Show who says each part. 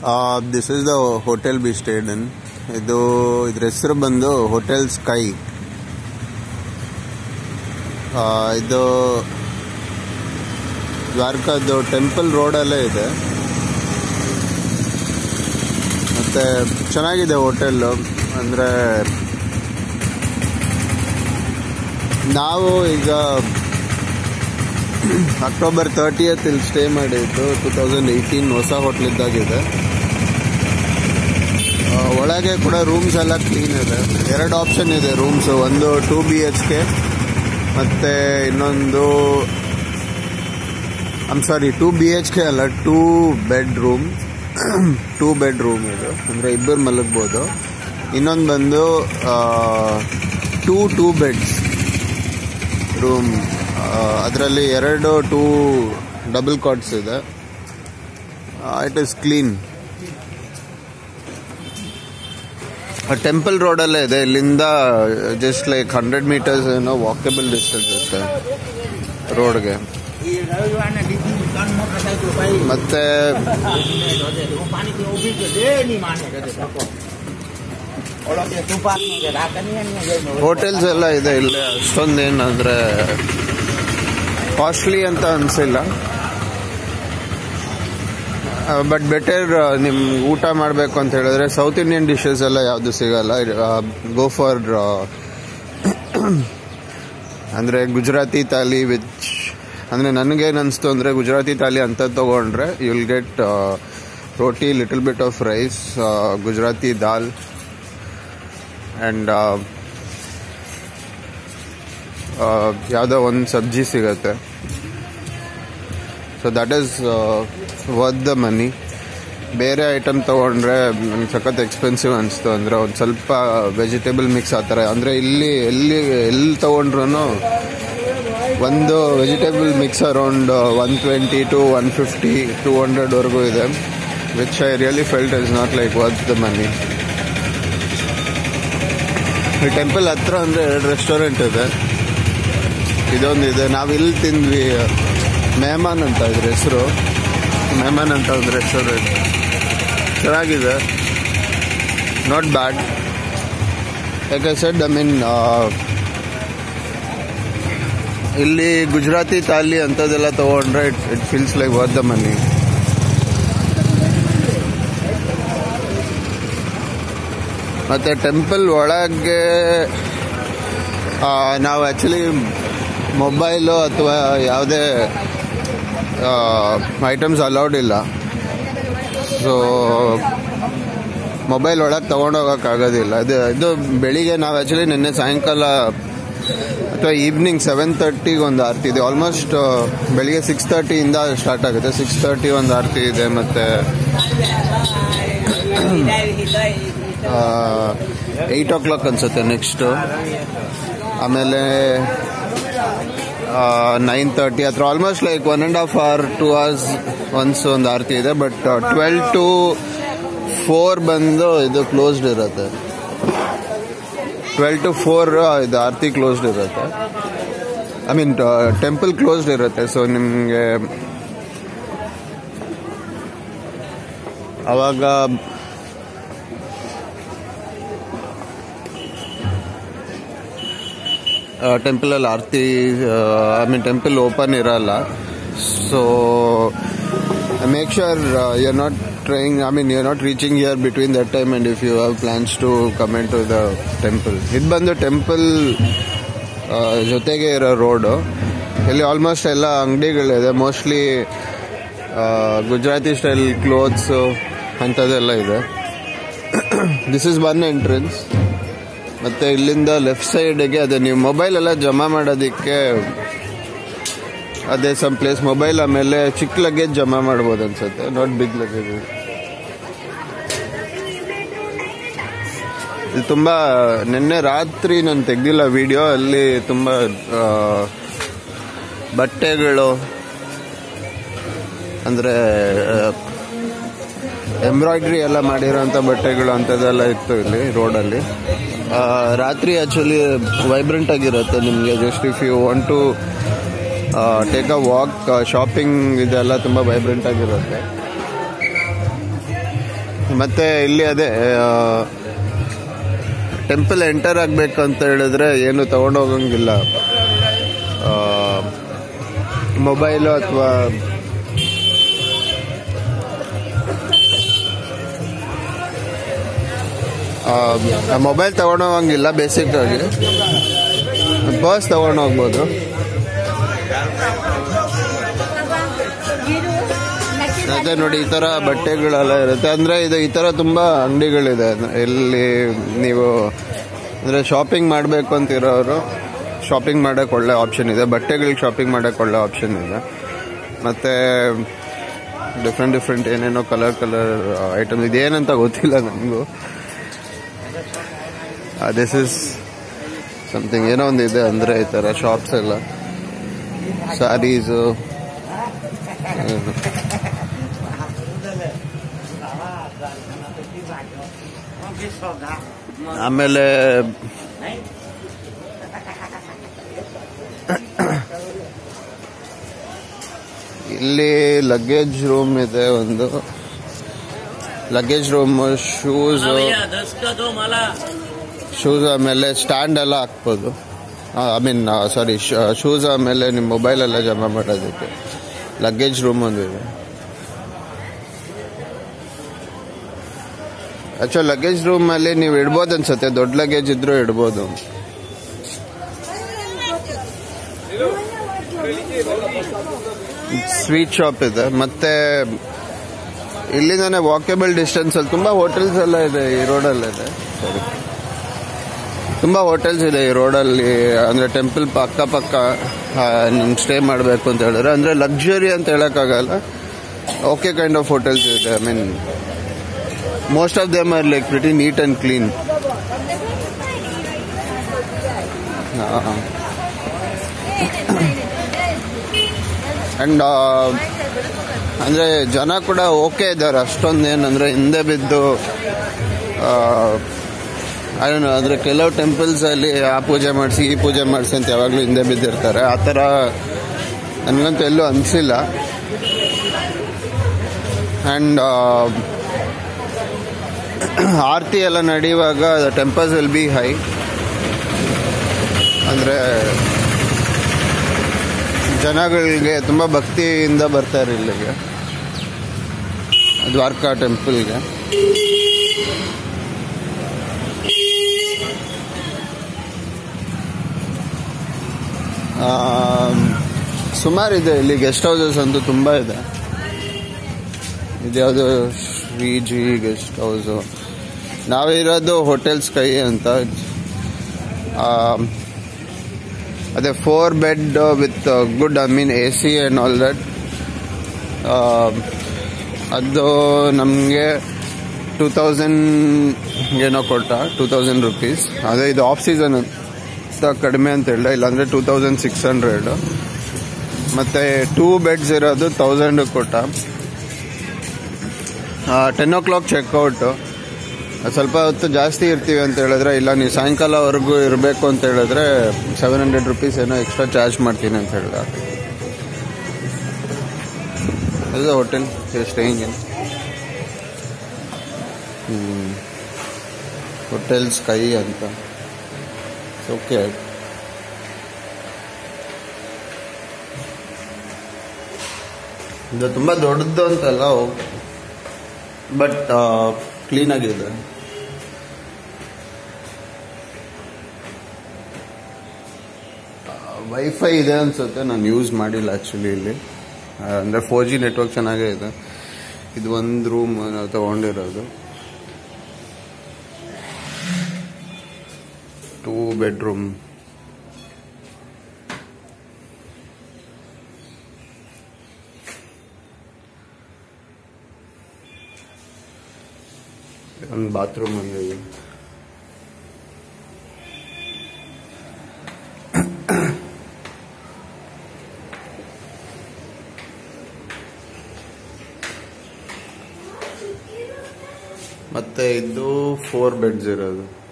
Speaker 1: This is the hotel be stayed in ಇದು ಇದ್ರ ಹೆಸರು ಬಂದು ಹೋಟೆಲ್ ಸ್ಕೈ ಇದು ದ್ವಾರಕಾದ್ದು ಟೆಂಪಲ್ ರೋಡಲ್ಲೇ ಇದೆ ಮತ್ತೆ ಚೆನ್ನಾಗಿದೆ ಹೋಟೆಲ್ಲು ಅಂದರೆ ನಾವು ಈಗ ಅಕ್ಟೋಬರ್ ತರ್ಟಿಯತ್ ಇಲ್ಲಿ ಸ್ಟೇ ಮಾಡಿದ್ದು ಟೂ ತೌಸಂಡ್ ಏಯ್ಟೀನ್ ಹೊಸ ಹೋಟ್ಲ್ ಇದ್ದಾಗಿದೆ ಆ, ಒಳಗೆ ಕೂಡ ರೂಮ್ಸ್ ಎಲ್ಲ ಕ್ಲೀನ್ ಇದೆ ಎರಡು ಆಪ್ಷನ್ ಇದೆ ರೂಮ್ಸ್ ಒಂದು ಟೂ ಬಿ ಎಚ್ ಕೆ ಮತ್ತು ಇನ್ನೊಂದು I'm sorry two B H K ಅಲ್ಲ two bedroom two bedroom ಇದು ಅಂದರೆ ಇಬ್ಬರು ಮಲಗ್ಬೋದು ಇನ್ನೊಂದು ಬಂದು ಟೂ ಟೂ ಬೆಡ್ಸ್ ರೂಮ್ ಅದರಲ್ಲಿ ಎರಡು ಟೂ ಡಬಲ್ ಕಾಟ್ಸ್ ಇದೆ ಇಟ್ ಇಸ್ ಕ್ಲೀನ್ ಟೆಂಪಲ್ ರೋಡಲ್ಲೇ ಇದೆ ಇಲ್ಲಿಂದ ಜಸ್ಟ್ ಲೈಕ್ ಹಂಡ್ರೆಡ್ ಮೀಟರ್ಸ್ ಏನೋ ವಾಕೇಬಲ್ ಡಿಸ್ಟೆನ್ಸ್ ಇರುತ್ತೆ ರೋಡ್ಗೆ
Speaker 2: Thì nếu như anh này đi đi con một cái tay của bay
Speaker 1: ಮತ್ತೆ
Speaker 2: Paano ko ubig ko din ni man ka dito ko. Olo ke tupak mo ke rakan yan nga
Speaker 1: hotels ಎಲ್ಲ ಇದೆ ಇಲ್ಲಿ ಅಷ್ಟೊಂದೇನಂದ್ರೆ costly ಅಂತ ಅನಿಸಿಲ್ಲ but better ನಿಮ್ಗೆ ಊಟ ಮಾಡಬೇಕು ಅಂತ ಹೇಳಿದ್ರೆ ಸೌತ್ ಇಂಡಿಯನ್ ಡಿಶಸ್ ಎಲ್ಲ ಯಾವುದು ಸಿಗಲ್ಲ ಗೋ ಫಾರ್ ಅಂದರೆ ಗುಜರಾತಿ ತಾಲಿ ವಿಚ್ ಅಂದರೆ ನನಗೇನು ಅನಿಸ್ತು ಅಂದರೆ ಗುಜರಾತಿ ತಾಲಿ ಅಂತ ತೊಗೊಂಡ್ರೆ you will get roti little bit of rice Gujarati dal and ಯಾವುದೋ ಒಂದು ಸಬ್ಜಿ ಸಿಗತ್ತೆ so that is worth the money ಬೇರೆ ಐಟಮ್ ತೊಗೊಂಡ್ರೆ ನನಗೆ ಸಖತ್ ಎಕ್ಸ್ಪೆನ್ಸಿವ್ ಅನಿಸ್ತು ಅಂದರೆ ಒಂದು ಸ್ವಲ್ಪ ವೆಜಿಟೇಬಲ್ ಮಿಕ್ಸ್ ಆ ಥರ ಅಂದರೆ ಇಲ್ಲಿ ಎಲ್ಲಿ ಎಲ್ಲಿ ತೊಗೊಂಡ್ರು ಒಂದು vegetable mix around one twenty to one fifty two ಹಂಡ್ರೆಡ್ವರೆಗೂ ಇದೆ which I really felt is not like worth the money ಈ ಟೆಂಪಲ್ ಹತ್ರ ಅಂದರೆ ಎರಡು ರೆಸ್ಟೋರೆಂಟ್ ಇದೆ ಇದೊಂದು ಇದೆ ನಾವು ಇಲ್ಲಿ ತಿಂದ್ವಿ ಮೆಹಮಾನ್ ಅಂತ ಇದ್ರ ಹೆಸರು ಮೆಹಮಾನ್ ಅಂತ ಒಂದು ರೆಸ್ಟೋರೆಂಟ್ ಚೆನ್ನಾಗಿದೆ ನಾಟ್ ಬ್ಯಾಡ್ ಯಾಕೆ ಸೆಡ್ ಐ ಮೀನ್ ಇಲ್ಲಿ ಗುಜರಾತಿ ತಾಲಿ ಅಂಥದ್ದೆಲ್ಲ ತೊಗೊಂಡ್ರೆ it it feels like worth the money ಮತ್ತು ಟೆಂಪಲ್ ಒಳಗೆ ಆ, ನಾವು ಆ್ಯಕ್ಚುಲಿ ಮೊಬೈಲು ಅಥವಾ ಯಾವುದೇ ಐಟಮ್ಸ್ ಅಲೌಡ್ ಇಲ್ಲ ಸೊ ಮೊಬೈಲ್ ಒಳಗೆ ತೊಗೊಂಡೋಗೋಕ್ಕಾಗೋದಿಲ್ಲ ಇದು ಇದು ಬೆಳಿಗ್ಗೆ ನಾವು ಆ್ಯಕ್ಚುಲಿ ನಿನ್ನೆ ಸಾಯಂಕಾಲ ಅಥವಾ ಈವ್ನಿಂಗ್ ಸೆವೆನ್ ತರ್ಟಿಗೆ ಒಂದು ಆರತಿ ಇದೆ ಆಲ್ಮೋಸ್ಟ್ ಬೆಳಿಗ್ಗೆ ಸಿಕ್ಸ್ ತರ್ಟಿಯಿಂದ ಸ್ಟಾರ್ಟ್ ಆಗುತ್ತೆ ಸಿಕ್ಸ್ ತರ್ಟಿ ಒಂದು ಆರತಿ ಇದೆ ಮತ್ತು ಏಯ್ಟ್ ಓ ಕ್ಲಾಕ್ ಅನ್ಸುತ್ತೆ ನೆಕ್ಸ್ಟು ಆಮೇಲೆ ನೈನ್ ತರ್ಟಿ ಹತ್ರ almost like one and half hour two hours once ಒಂದು ಆರತಿ ಇದೆ ಬಟ್ ಟ್ವೆಲ್ ಟು ಫೋರ್ ಬಂದು ಇದು ಕ್ಲೋಸ್ಡ್ ಇರುತ್ತೆ ಟ್ವೆಲ್ ಟು ಫೋರ್ ಇದು ಆರತಿ ಕ್ಲೋಸ್ಡ್ ಇರುತ್ತೆ ಐ ಮೀನ್ ಟೆಂಪಲ್ ಕ್ಲೋಸ್ಡ್ ಇರುತ್ತೆ ಸೊ ನಿಮಗೆ ಅವಾಗ ಟೆಂಪಲಲ್ಲಿ ಆರತಿ ಐ ಮೀನ್ ಟೆಂಪಲ್ ಓಪನ್ ಇರಲ್ಲ so make sure you are not trying I mean you are not reaching here between that time and if you have plans to come in to the temple ಇದು ಬಂದು temple ಜೊತೆಗೆ ಇರೋ road ಇಲ್ಲಿ almost ಎಲ್ಲ ಅಂಗಡಿಗಳಿದೆ mostly Gujarati style clothes ಅಂಥದ್ದೆಲ್ಲ ಇದೆ this is one entrance ಮತ್ತು ಇಲ್ಲಿಂದ ಲೆಫ್ಟ್ ಸೈಡ್ಗೆ ಅದೇ ನೀವು ಮೊಬೈಲ್ ಎಲ್ಲ ಜಮಾ ಮಾಡೋದಕ್ಕೆ ಅದೇ ಸಮ್ ಪ್ಲೇಸ್ ಮೊಬೈಲ್ ಆಮೇಲೆ ಚಿಕ್ಕ ಲಗೇಜ್ ಜಮಾ ಮಾಡ್ಬೋದು ಅನ್ಸುತ್ತೆ ನಾಟ್ ಬಿಗ್ ಲಗೇಜ್ ಇದು ತುಂಬ ನಿನ್ನೆ ರಾತ್ರಿ ನಾನು ತೆಗ್ದಿಲ್ಲ ವಿಡಿಯೋ ಅಲ್ಲಿ ತುಂಬ ಆ, ಬಟ್ಟೆಗಳು ಅಂದರೆ ಎಂಬ್ರಾಯ್ಡ್ರಿ ಎಲ್ಲ ಮಾಡಿರೋಂಥ ಬಟ್ಟೆಗಳು ಅಂಥದ್ದೆಲ್ಲ ಇತ್ತು ಇಲ್ಲಿ ರೋಡಲ್ಲಿ ಆ, ರಾತ್ರಿ ಆ್ಯಕ್ಚುಲಿ ವೈಬ್ರೆಂಟ್ ಆಗಿರುತ್ತೆ ನಿಮಗೆ just if you want to take a walk shopping ಇದೆಲ್ಲ ತುಂಬ ವೈಬ್ರೆಂಟ್ ಆಗಿರುತ್ತೆ ಮತ್ತೆ ಇಲ್ಲಿ ಅದೇ ಟೆಂಪಲ್ ಎಂಟರ್ ಆಗಬೇಕು ಅಂತ ಹೇಳಿದ್ರೆ ಏನು ತಗೊಂಡೋಗಂಗಿಲ್ಲ ಮೊಬೈಲು ಅಥವಾ ಮೊಬೈಲ್ ತಗೊಂಡೋಗಂಗಿಲ್ಲ ಬೇಸಿಕ್ ಆಗಿ ಬಸ್ ತಗೊಂಡೋಗ್ಬೋದು ಅದೇ ನೋಡಿ ಈ ತರ ಬಟ್ಟೆಗಳೆಲ್ಲ ಇರುತ್ತೆ ಅಂದ್ರೆ ಇದು ಈ ತರ ತುಂಬಾ ಅಂಗಡಿಗಳಿದೆ ಎಲ್ಲಿ ನೀವು ಅಂದ್ರೆ ಶಾಪಿಂಗ್ ಮಾಡಬೇಕು ಅಂತಿರೋರು ಶಾಪಿಂಗ್ ಮಾಡಕ್ಕೆ ಒಳ್ಳೆ ಆಪ್ಷನ್ ಇದೆ ಬಟ್ಟೆಗಳಿಗೆ ಶಾಪಿಂಗ್ ಮಾಡಕ್ಕೆ ಒಳ್ಳೆ ಆಪ್ಷನ್ ಇದೆ ಮತ್ತೆ ಡಿಫ್ರೆಂಟ್ ಡಿಫ್ರೆಂಟ್ ಏನೇನೋ ಕಲರ್ ಕಲರ್ ಐಟಮ್ ಇದೇನಂತ ಗೊತ್ತಿಲ್ಲ ನನಗೂ ದಿಸ್ ಇಸ್ ಸಮಥಿಂಗ್ ಏನೋ ಒಂದು ಇದೆ ಅಂದ್ರೆ ಈ ತರ ಶಾಪ್ಸ್ ಎಲ್ಲ ಸ್ಯಾರೀಸು ಆಮೇಲೆ ಇಲ್ಲಿ ಲಗೇಜ್ ರೂಮ್ ಇದೆ ಒಂದು ಲಗೇಜ್ ರೂಮ್ ಶೂಸ್
Speaker 2: दस का दो माला
Speaker 1: ಶೂಸ್ ಆಮೇಲೆ ಸ್ಟ್ಯಾಂಡ್ ಎಲ್ಲ ಹಾಕ್ಬೋದು ಐ ಮೀನ್ ಸಾರಿ ಶೂಸ್ ಆಮೇಲೆ ನಿಮ್ಮ ಮೊಬೈಲ್ ಎಲ್ಲ ಜಮಾ ಮಾಡೋದಕ್ಕೆ ಲಗೇಜ್ ರೂಮ್ ಒಂದು ಇದೆ ಆಕ್ಚುಲಿ ಲಗೇಜ್ ರೂಮ್ ಅಲ್ಲಿ ನೀವು ಇಡ್ಬೋದು ಅನ್ಸುತ್ತೆ ದೊಡ್ಡ ಲಗೇಜ್ ಇದ್ರೂ ಇಡ್ಬೋದು ಸ್ವೀಟ್ ಶಾಪ್ ಇದೆ ಮತ್ತೆ ಇಲ್ಲಿಂದಾನೆ ವಾಕೇಬಲ್ ಡಿಸ್ಟೆನ್ಸ್ ಅಲ್ಲಿ ತುಂಬಾ ಹೋಟೆಲ್ಸ್ ಎಲ್ಲ ಇದೆ ಈ ರೋಡಲ್ಲಿ ಇದೆ ಸಾರಿ ತುಂಬಾ ಹೋಟೆಲ್ಸ್ ಇದೆ ಈ ರೋಡಲ್ಲಿ ಅಂದ್ರೆ ಟೆಂಪಲ್ ಪಕ್ಕ ಪಕ್ಕ ನಿಮ್ಗೆ ಸ್ಟೇ ಮಾಡಬೇಕು ಅಂತ ಹೇಳಿದ್ರೆ ಅಂದ್ರೆ ಲಕ್ಸುರಿ ಅಂತ ಹೇಳಕ್ಕಾಗಲ್ಲ ಓಕೆ ಕೈಂಡ್ ಆಫ್ ಹೋಟೆಲ್ಸ್ ಇದೆ I mean most of them are like pretty neat and clean and ಅಂದ್ರೆ ಜನ ಕೂಡ ಓಕೆ ಇದ್ದಾರೆ ಅಷ್ಟೊಂದು ಏನಂದ್ರೆ ಹಿಂದೆ ಬಿದ್ದು ಅದೇನು ಅಂದ್ರೆ ಕೆಲವು ಟೆಂಪಲ್ಸ್ ಅಲ್ಲಿ ಆ ಪೂಜೆ ಮಾಡಿಸಿ ಈ ಪೂಜೆ ಮಾಡಿಸಿ ಅಂತ ಯಾವಾಗಲೂ ಹಿಂದೆ ಬಿದ್ದಿರ್ತಾರೆ ಆ ಥರ ನನಗಂತೂ ಎಲ್ಲೂ ಅನಿಸಿಲ್ಲ ಆ್ಯಂಡ್ ಆರತಿ ಎಲ್ಲ ನಡೆಯುವಾಗ ಟೆಂಪಲ್ಸ್ ವಿಲ್ ಬಿ ಹೈ ಅಂದರೆ ಜನಗಳಿಗೆ ತುಂಬ ಭಕ್ತಿಯಿಂದ ಬರ್ತಾರೆ ಇಲ್ಲಿಗೆ ದ್ವಾರಕಾ ಟೆಂಪಲ್ಗೆ ಸುಮಾರಿದೆ ಇಲ್ಲಿ ಗೆಸ್ಟ್ ಹೌಸಸ್ ಅಂತೂ ತುಂಬ ಇದೆ ಇದ್ಯಾವುದು ಶ್ರೀಜಿ ಗೆಸ್ಟ್ ಹೌಸು ನಾವಿರೋದು ಹೋಟೆಲ್ ಸ್ಕೈ ಅಂತ ಆ, ಅದೇ four bed with good I mean A C and all that ಅದು ನಮಗೆ ಟೂ ತೌಸಂಡ್ ಏನೋ ಕೊಟ್ಟ ಟೂ ತೌಸಂಡ್ ರುಪೀಸ್ ಅದೇ ಇದು ಆಫ್ ಸೀಸನ್ ಅಂತ ಕಡಿಮೆ ಅಂತ ಹೇಳಿದೆ ಇಲ್ಲಾಂದರೆ ಟೂ ತೌಸಂಡ್ ಸಿಕ್ಸ್ ಹಂಡ್ರೆಡ್ ಮತ್ತು ಟೂ ಬೆಡ್ಸ್ ಇರೋದು ತೌಸಂಡ್ ಕೊಟ್ಟ ಟೆನ್ ಓ ಕ್ಲಾಕ್ ಚೆಕ್ಔಟು ಸ್ವಲ್ಪ ಹೊತ್ತು ಜಾಸ್ತಿ ಇರ್ತೀವಿ ಅಂತ ಹೇಳಿದ್ರೆ ಇಲ್ಲ ನೀವು ಸಾಯಂಕಾಲವರೆಗೂ ಇರಬೇಕು ಅಂತ ಹೇಳಿದ್ರೆ ಸೆವೆನ್ ಹಂಡ್ರೆಡ್ ರುಪೀಸ್ ಏನೋ ಎಕ್ಸ್ಟ್ರಾ ಚಾರ್ಜ್ ಮಾಡ್ತೀನಿ ಅಂತ ಹೇಳಿದ ಅದು hotel staying in hotel sky ಅಂತ ಓಕೆ ಇದು ತುಂಬ ದೊಡ್ಡದು ಅಂತಲ್ಲ ಬಟ್ ಕ್ಲೀನ್ ಆಗಿದೆ ವೈಫೈ ಇದೆ ಅನ್ಸುತ್ತೆ ನಾನು ಯೂಸ್ ಮಾಡಿಲ್ಲ ಆ್ಯಕ್ಚುಲಿ ಇಲ್ಲಿ ಅಂದರೆ ಫೋರ್ ಜಿ ನೆಟ್ವರ್ಕ್ ಚೆನ್ನಾಗೇ ಇದೆ ಇದು ಒಂದು ರೂಮ್ ನಾವು ತಗೊಂಡಿರೋದು ಟೂ ಬೆಡ್ರೂಮ್ ಒಂದು ಬಾತ್ರೂಮ್ ಒಂದಿದೆ ಮತ್ತೆ ಇದು ಫೋರ್ ಬೆಡ್ಸ್ ಇರೋದು